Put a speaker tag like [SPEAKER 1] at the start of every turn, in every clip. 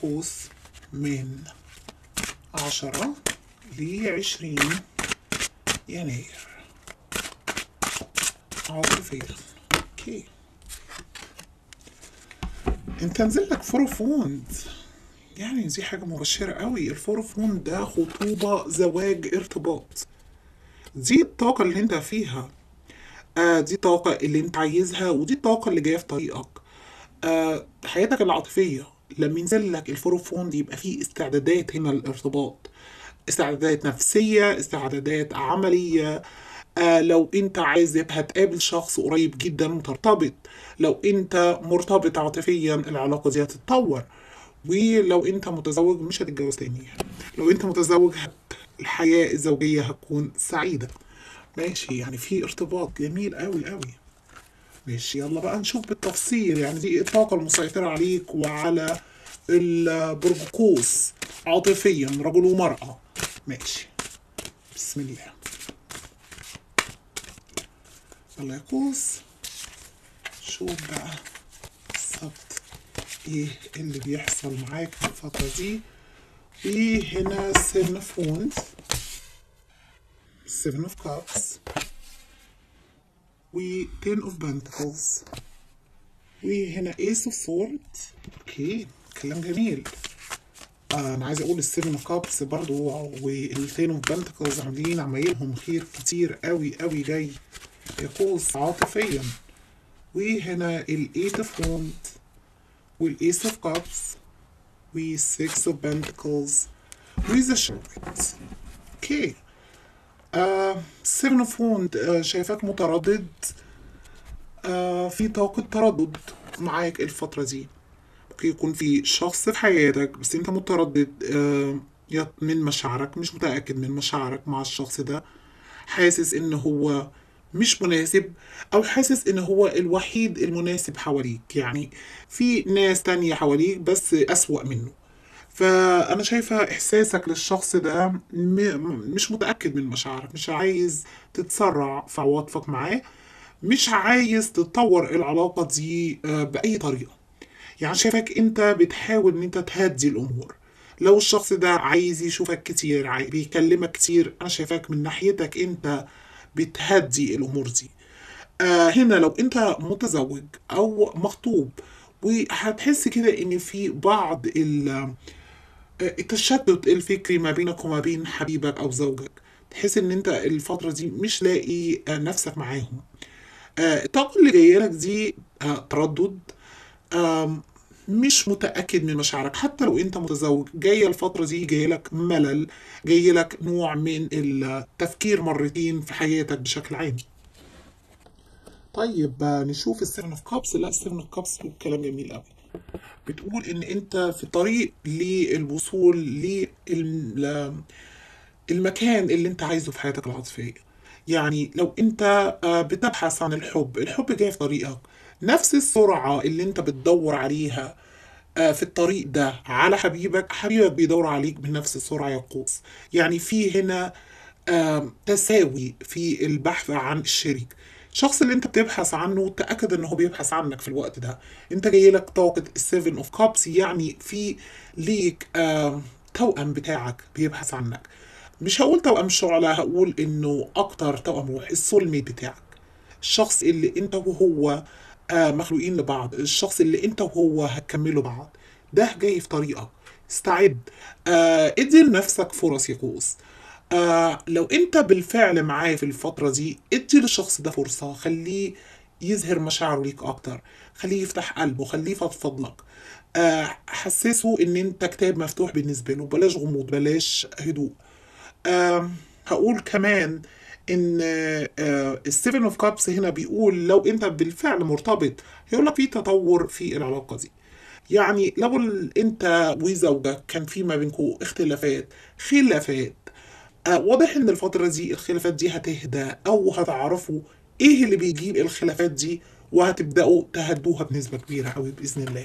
[SPEAKER 1] قوس من عشرة لعشرين يناير عاطفيا اوكي انت نزل لك فوند يعني دي حاجة مبشرة قوي الفوند ده خطوبة زواج ارتباط دي الطاقة اللي انت فيها آه دي الطاقة اللي انت عايزها ودي الطاقة اللي جاية في طريقك آه حياتك العاطفية لما ينزل لك الفوند يبقى فيه استعدادات هنا للارتباط استعدادات نفسية استعدادات عملية آه لو انت عايز هتقابل شخص قريب جدا وترتبط لو انت مرتبط عاطفيا العلاقة دي هتتطور ولو انت متزوج مش هتتجوز تاني لو انت متزوج هت... الحياة الزوجية هتكون سعيدة ماشي يعني في ارتباط جميل قوي قوي ماشي يلا بقى نشوف بالتفصيل يعني دي الطاقة المسيطرة عليك وعلى البرج قوس عاطفيا رجل ومرأة ماشي بسم الله يلا يا قوس شوف بقى بالظبط ايه اللي بيحصل معاك في الفترة دي وهنا سيفن اوف وونز سيفن اوف كابس و 10 اوف بنتكلز وهنا ايس اوف سورد اوكي كلام جميل آه انا عايز اقول السيفن اوف كابس برضو والثين اوف بنتكلز عاملين عمايلهم خير كتير قوي قوي جاي يقوس عاطفيا وهنا الايت اوف ووند والايس اوف كابس والسكس اوف بنتكلز وذا شورت اوكي سيفن اوف ووند شايفاك متردد آه في طاقة تردد معاك الفترة دي ممكن يكون في شخص في حياتك بس انت متردد آه من مشاعرك مش متأكد من مشاعرك مع الشخص ده حاسس ان هو مش مناسب او حاسس ان هو الوحيد المناسب حواليك يعني في ناس تانية حواليك بس اسوأ منه فانا شايفه احساسك للشخص ده مش متاكد من مشاعرك مش عايز تتسرع في عواطفك معاه مش عايز تطور العلاقه دي باي طريقه يعني شايفك انت بتحاول ان انت تهدي الامور لو الشخص ده عايز يشوفك كتير بيكلمك كتير انا شايفك من ناحيتك انت بتهدي الامور دي آه هنا لو انت متزوج او مخطوب وهتحس كده ان في بعض التشتت الفكري ما بينك وما بين حبيبك او زوجك تحس ان انت الفترة دي مش لاقي نفسك معاهم الطاقة اللي جاية لك دي تردد مش متأكد من مشاعرك حتى لو انت متزوج جاية الفترة دي جاية لك ملل جاية لك نوع من التفكير مرتين في حياتك بشكل عام طيب نشوف السيفن اوف كابس لا السيفن اوف كابس كلام جميل قوي بتقول ان انت في طريق للوصول للمكان اللي انت عايزه في حياتك العاطفية يعني لو انت بتبحث عن الحب الحب جاي في طريقك نفس السرعة اللي انت بتدور عليها في الطريق ده على حبيبك حبيبك بيدور عليك بنفس السرعة يا قوس يعني في هنا تساوي في البحث عن الشريك الشخص اللي انت بتبحث عنه تأكد انه بيبحث عنك في الوقت ده انت جاي لك طاقة السيفن اوف كابس يعني في ليك توأم بتاعك بيبحث عنك مش هقول توأم الشعلة هقول انه اكتر توأم روح السول ميت بتاعك الشخص اللي انت وهو مخلوقين لبعض الشخص اللي انت وهو هتكملوا بعض ده جاي في طريقك استعد آه ادي لنفسك فرص يا قوس آه لو انت بالفعل معاه في الفترة دي ادي للشخص ده فرصة خليه يظهر مشاعره ليك اكتر خليه يفتح قلبه خليه يفضفض لك آه حسسه ان انت كتاب مفتوح بالنسبة له بلاش غموض بلاش هدوء آه هقول كمان ان السيفن اوف كابس هنا بيقول لو انت بالفعل مرتبط هيقول لك في تطور في العلاقه دي يعني لو انت وزوجك كان في ما بينكم اختلافات خلافات آه واضح ان الفتره دي الخلافات دي هتهدى او هتعرفوا ايه اللي بيجيب الخلافات دي وهتبداوا تهدوها بنسبه كبيره قوي باذن الله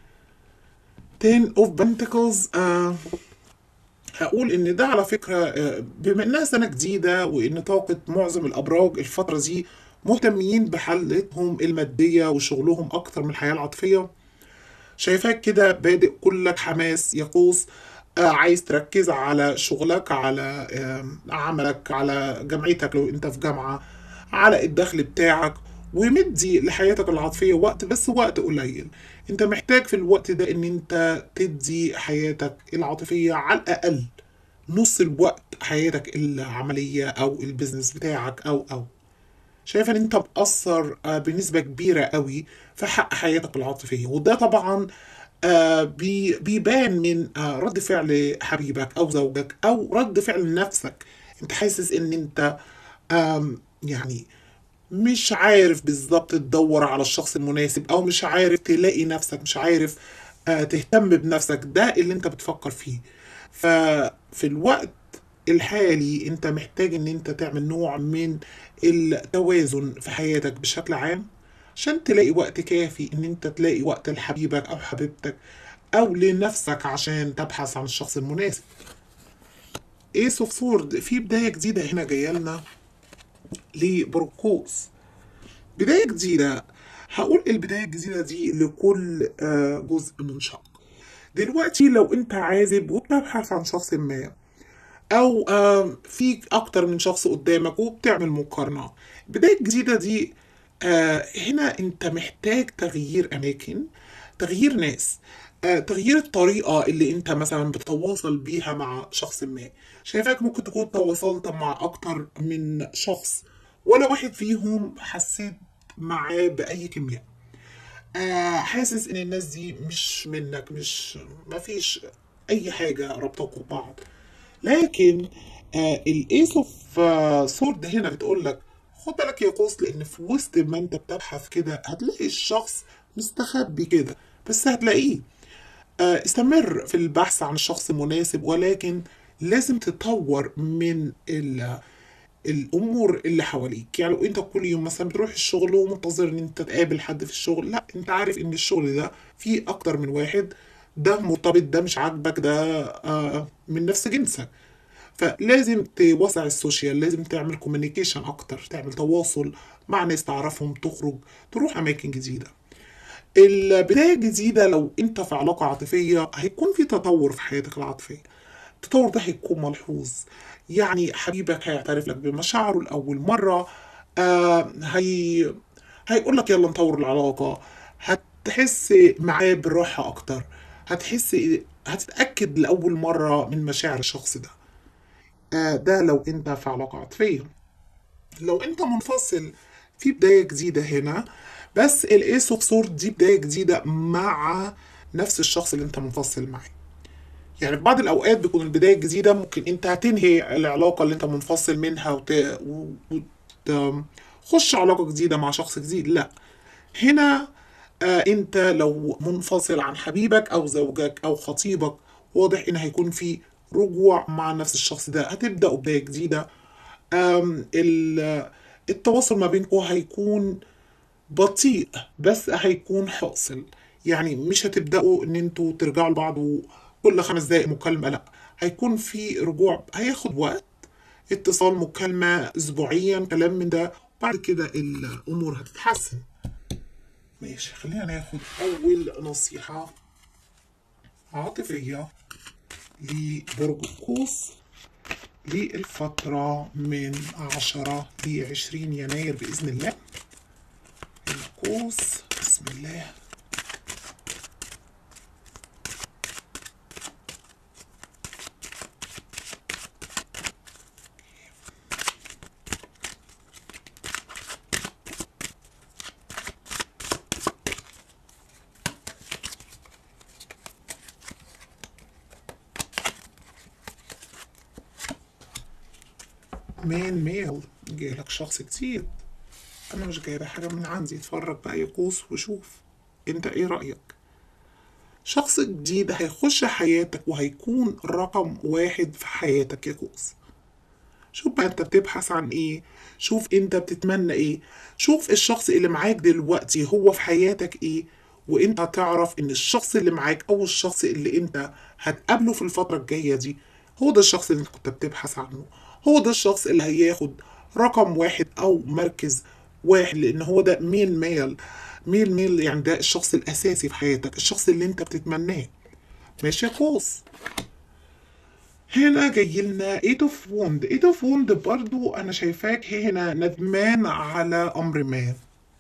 [SPEAKER 1] 10 اوف بنتكلز آه هقول ان ده على فكره بما انها سنه جديده وان طاقه معظم الابراج الفتره دي مهتمين بحالتهم الماديه وشغلهم اكتر من الحياه العاطفيه شايفاك كده بادئ كلك حماس يقوس آه، عايز تركز على شغلك على آم، عملك على جامعتك لو انت في جامعة على الدخل بتاعك ومدي لحياتك العاطفية وقت بس وقت قليل انت محتاج في الوقت ده ان انت تدي حياتك العاطفية على الأقل نص الوقت حياتك العملية أو البيزنس بتاعك أو أو شايف ان انت مقصر آه، بنسبة كبيرة قوي في حق حياتك العاطفية وده طبعا آه، بي- بيبان من آه، رد فعل حبيبك او زوجك او رد فعل نفسك انت حاسس ان انت آم، يعني مش عارف بالظبط تدور على الشخص المناسب او مش عارف تلاقي نفسك مش عارف آه، تهتم بنفسك ده اللي انت بتفكر فيه ففي الوقت الحالي انت محتاج ان انت تعمل نوع من التوازن في حياتك بشكل عام عشان تلاقي وقت كافي ان انت تلاقي وقت لحبيبك او حبيبتك او لنفسك عشان تبحث عن الشخص المناسب ايس اوف سورد في بداية جديدة هنا جاية لنا لبركوس بداية جديدة هقول البداية الجديدة دي لكل آه، جزء من شق دلوقتي لو انت عازب وبتبحث عن شخص ما او آه، في اكتر من شخص قدامك وبتعمل مقارنة البداية الجديدة دي آه، هنا انت محتاج تغيير اماكن تغيير ناس آه، تغيير الطريقة اللي انت مثلا بتتواصل بيها مع شخص ما شايفاك ممكن تكون تواصلت مع اكتر من شخص ولا واحد فيهم حسيت معاه بأي كيمياء آه حاسس ان الناس دي مش منك مش ما فيش اي حاجة ربطكم ببعض لكن آه الايس اوف سورد هنا بتقول لك خد بالك يا قوس لان في وسط ما انت بتبحث كده هتلاقي الشخص مستخبي كده بس هتلاقيه آه، استمر في البحث عن الشخص المناسب ولكن لازم تطور من ال الامور اللي حواليك يعني لو انت كل يوم مثلا بتروح الشغل ومنتظر ان انت تقابل حد في الشغل لا انت عارف ان الشغل ده فيه اكتر من واحد ده مرتبط ده مش عاجبك ده آه، من نفس جنسك فلازم توسع السوشيال لازم تعمل كوميونيكيشن اكتر تعمل تواصل مع ناس تعرفهم تخرج تروح اماكن جديده البداية الجديدة لو انت في علاقة عاطفية هيكون في تطور في حياتك العاطفية التطور ده هيكون ملحوظ يعني حبيبك هيعترف لك بمشاعره لأول مرة آه هي هيقول لك يلا نطور العلاقة هتحس معاه بالراحة أكتر هتحس هتتأكد لأول مرة من مشاعر الشخص ده آه ده لو انت في علاقة عاطفية لو انت منفصل في بداية جديدة هنا بس الايس اوف سورد دي بداية جديدة مع نفس الشخص اللي انت منفصل معاه يعني في بعض الاوقات بيكون البداية الجديدة ممكن انت هتنهي العلاقة اللي انت منفصل منها وت... وتخش علاقة جديدة مع شخص جديد لا هنا آه انت لو منفصل عن حبيبك او زوجك او خطيبك واضح ان هيكون في رجوع مع نفس الشخص ده هتبدأوا بداية جديدة آم، ال- التواصل ما بينكم هيكون بطيء بس هيكون حاصل يعني مش هتبدأوا ان انتوا ترجعوا لبعض كل خمس دقايق مكالمة لا هيكون في رجوع هياخد وقت اتصال مكالمة اسبوعيا كلام من ده بعد كده الامور هتتحسن ماشي خلينا ناخد اول نصيحة عاطفية لبرج القوس للفترة من عشرة لعشرين يناير بإذن الله القوس بسم الله مان ميل جايلك شخص جديد انا مش جايبه حاجه من عندي اتفرج بقى يا قوس وشوف انت ايه رايك شخص جديد هيخش حياتك وهيكون رقم واحد في حياتك يا قوس شوف بقى انت بتبحث عن ايه شوف انت بتتمنى ايه شوف الشخص اللي معاك دلوقتي هو في حياتك ايه وانت هتعرف ان الشخص اللي معاك او الشخص اللي انت هتقابله في الفترة الجاية دي هو ده الشخص اللي انت كنت بتبحث عنه هو ده الشخص اللي هياخد رقم واحد او مركز واحد لان هو ده مين مال ميل ميل يعني ده الشخص الاساسي في حياتك الشخص اللي انت بتتمناه ماشي يا قوس هنا جاي لنا ايد اوف ووند ايد اوف ووند برضو انا شايفاك هنا ندمان على امر ما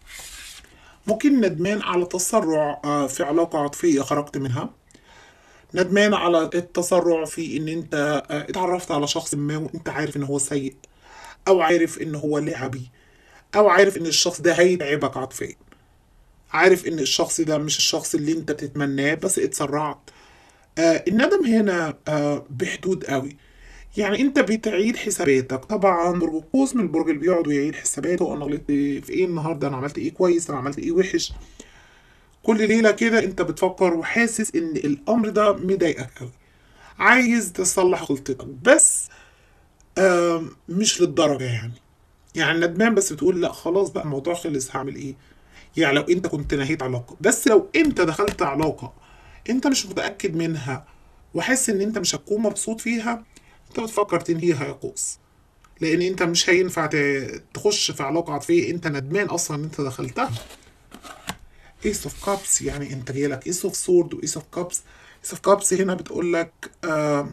[SPEAKER 1] ممكن ندمان على تسرع آه، في علاقة عاطفية خرجت منها ندمان على التسرع في ان انت آه، اتعرفت على شخص ما وانت عارف ان هو سيء او عارف ان هو لعبي او عارف ان الشخص ده هيتعبك عاطفيا عارف ان الشخص ده مش الشخص اللي انت بتتمناه بس اتسرعت آه الندم هنا آه بحدود قوي يعني انت بتعيد حساباتك طبعا برج القوس من البرج اللي بيقعد ويعيد حساباته انا غلطت في ايه النهارده انا عملت ايه كويس انا عملت ايه وحش كل ليله كده انت بتفكر وحاسس ان الامر ده مضايقك قوي عايز تصلح غلطتك بس آه مش للدرجه يعني يعني ندمان بس بتقول لا خلاص بقى الموضوع خلص هعمل ايه يعني لو انت كنت نهيت علاقه بس لو انت دخلت علاقه انت مش متاكد منها وحاسس ان انت مش هتكون مبسوط فيها انت بتفكر تنهيها يا قوس لان انت مش هينفع ت- تخش في علاقه عاطفيه انت ندمان اصلا ان انت دخلتها ايس اوف كابس يعني انت جايلك ايس اوف سورد وايس اوف كابس ايس اوف كابس هنا بتقول لك آه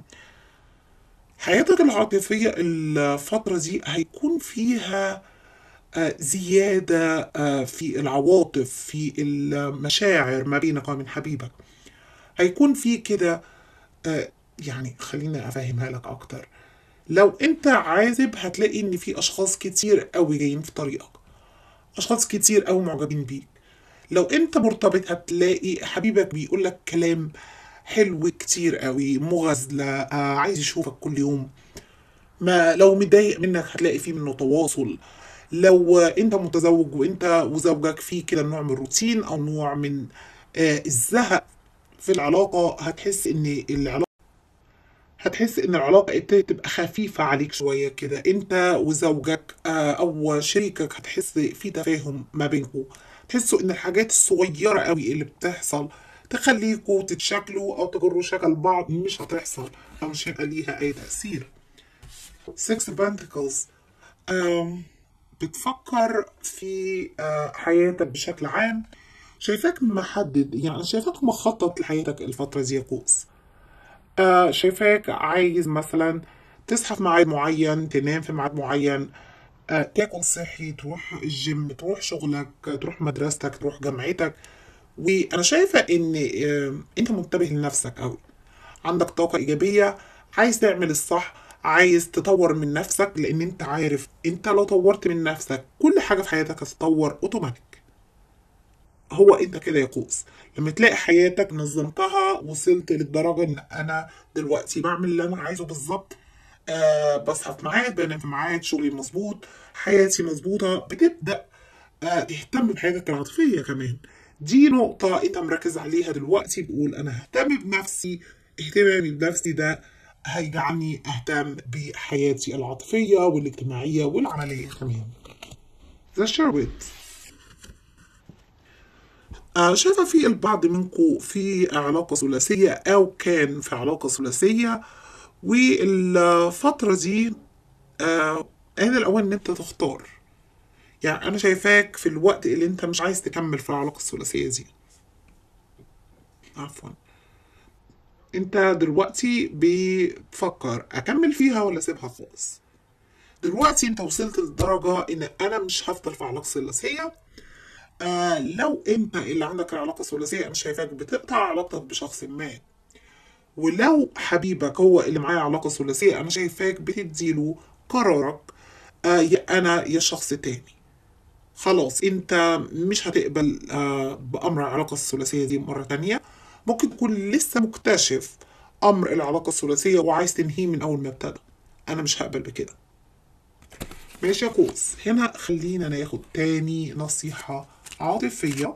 [SPEAKER 1] حياتك العاطفيه الفتره دي هيكون فيها آه، زيادة آه، في العواطف في المشاعر ما بينك وبين حبيبك هيكون في كده آه، يعني خليني أفهمها لك أكتر لو أنت عازب هتلاقي إن في أشخاص كتير قوي جايين في طريقك أشخاص كتير قوي معجبين بيك لو أنت مرتبط هتلاقي حبيبك بيقول لك كلام حلو كتير قوي مغازلة آه، عايز يشوفك كل يوم ما لو متضايق منك هتلاقي فيه منه تواصل لو انت متزوج وانت وزوجك في كده نوع من الروتين او نوع من آه، الزهق في العلاقة هتحس ان العلاقة هتحس ان العلاقة ابتدت تبقى خفيفة عليك شوية كده انت وزوجك آه، او شريكك هتحس في تفاهم ما بينكم تحسوا ان الحاجات الصغيرة قوي اللي بتحصل تخليكوا تتشكلوا او تجروا شكل بعض مش هتحصل او مش هيبقى ليها اي تأثير Six Pentacles أم، بتفكر في آه، حياتك بشكل عام شايفاك محدد يعني شايفاك مخطط لحياتك الفترة دي يا قوس آه، شايفاك عايز مثلا تصحى في ميعاد معين تنام في ميعاد معين آه، تاكل صحي تروح الجيم تروح شغلك تروح مدرستك تروح جامعتك وانا شايفة ان آه، انت منتبه لنفسك قوي عندك طاقة إيجابية عايز تعمل الصح عايز تطور من نفسك لأن أنت عارف أنت لو طورت من نفسك كل حاجة في حياتك هتتطور أوتوماتيك هو أنت كده يا قوس لما تلاقي حياتك نظمتها وصلت للدرجة إن أنا دلوقتي بعمل اللي أنا عايزه بالظبط آه بصحى في ميعاد بنام في ميعاد شغلي مظبوط حياتي مظبوطة بتبدأ آه تهتم بحياتك العاطفية كمان دي نقطة أنت مركز عليها دلوقتي بتقول أنا ههتم بنفسي اهتمامي بنفسي ده هيجعلني أهتم بحياتي العاطفية والاجتماعية والعملية كمان ذا شيرويت آه شايفة في البعض منكم في علاقة ثلاثية أو كان في علاقة ثلاثية والفترة دي آه آن الأوان إن أنت تختار يعني أنا شايفاك في الوقت اللي أنت مش عايز تكمل في العلاقة الثلاثية دي عفوا أنت دلوقتي بتفكر أكمل فيها ولا أسيبها خالص دلوقتي أنت وصلت لدرجة إن أنا مش هفضل في علاقة ثلاثية آه لو انت اللي عندك العلاقه الثلاثيه انا شايفاك بتقطع علاقتك بشخص ما ولو حبيبك هو اللي معاه علاقه ثلاثيه انا شايفاك بتديله قرارك آه يا انا يا شخص تاني خلاص انت مش هتقبل آه بامر العلاقه الثلاثيه دي مره تانية ممكن تكون لسه مكتشف امر العلاقه الثلاثيه وعايز تنهيه من اول ما ابتدى انا مش هقبل بكده ماشي يا قوس هنا خلينا ناخد تاني نصيحة عاطفية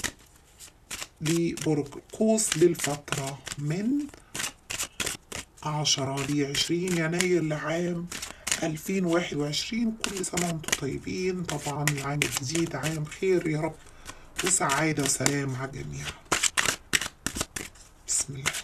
[SPEAKER 1] لبرج قوس للفترة من عشرة لعشرين يناير لعام ألفين واحد وعشرين كل سنة وانتم طيبين طبعا العام الجديد عام خير يا رب وسعادة وسلام على الجميع بسم الله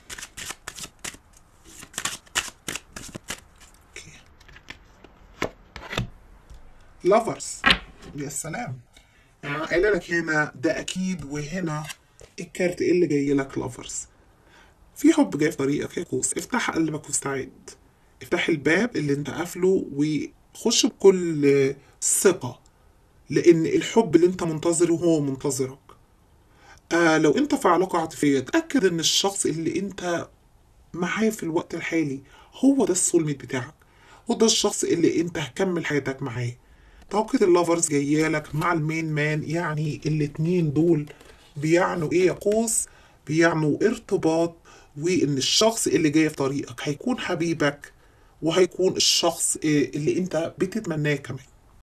[SPEAKER 1] اوكي لافرز يا سلام يعني قايله لك هنا ده اكيد وهنا الكارت اللي جاي لك لافرز في حب جاي في طريقك يا قوس افتح قلبك واستعد افتح الباب اللي انت قافله وخش بكل ثقة لأن الحب اللي انت منتظره هو منتظرك آه لو انت في علاقة عاطفية تأكد ان الشخص اللي انت معاه في الوقت الحالي هو ده السولميت بتاعك هو ده الشخص اللي انت هكمل حياتك معاه طاقة اللافرز جاية لك مع المين مان يعني الاتنين دول بيعنوا ايه يا قوس بيعنوا ارتباط وان الشخص اللي جاي في طريقك هيكون حبيبك وهيكون الشخص اللي انت بتتمناه كمان